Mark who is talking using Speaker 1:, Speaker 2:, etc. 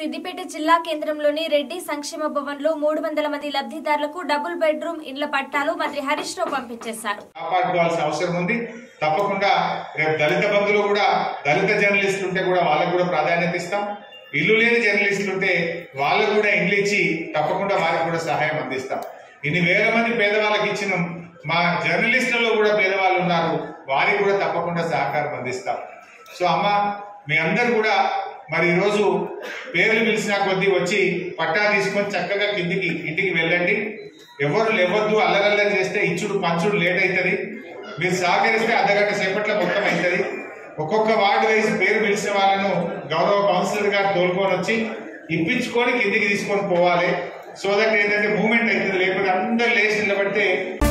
Speaker 1: సిద్దిపేట జిల్లా కేంద్రంలోని రెడ్డి సంక్షేమ భవన్ లో మూడు వందల మంది లబ్ధిదారులకు డబుల్ బెడ్రూమ్ ఇండ్ల పట్టాలు మంత్రి హరీష్ రావు పంపించేశారు
Speaker 2: కాపాడుకోవాల్సిన అవసరం ఉంది తప్పకుండా రేపు దళిత బంధువులు కూడా దళిత జర్నలిస్టులు ఉంటే కూడా వాళ్ళకు కూడా ప్రాధాన్యత ఇస్తాం ఇల్లు లేని జర్నలిస్టులు ఉంటే వాళ్ళకు కూడా ఇండ్లు ఇచ్చి తప్పకుండా వారికి కూడా సహాయం అందిస్తాం ఇన్ని వేల మంది పేదవాళ్ళకి ఇచ్చిన మా జర్నలిస్టులలో కూడా పేదవాళ్ళు ఉన్నారు వారికి కూడా తప్పకుండా సహకారం అందిస్తాం సో అమ్మ మీ అందరు కూడా మరి ఈరోజు పేర్లు పిలిచిన కొద్దీ వచ్చి పట్టా తీసుకొని చక్కగా కిందికి ఇంటికి వెళ్ళండి ఎవరు లేవద్దు అల్లరల్లరి చేస్తే ఇచ్చుడు పంచుడు లేట్ అవుతుంది మీరు సహకరిస్తే అర్ధగంట సేపట్లో మొత్తం అవుతుంది ఒక్కొక్క వార్డు వేసి పేరు పిలిచిన వాళ్ళను గౌరవ కౌన్సిలర్ గారు తోలుకొని వచ్చి ఇప్పించుకొని కిందికి తీసుకొని పోవాలి సో దట్ ఏంటంటే మూమెంట్ అవుతుంది లేకపోతే అందరు లేచి నిలబడితే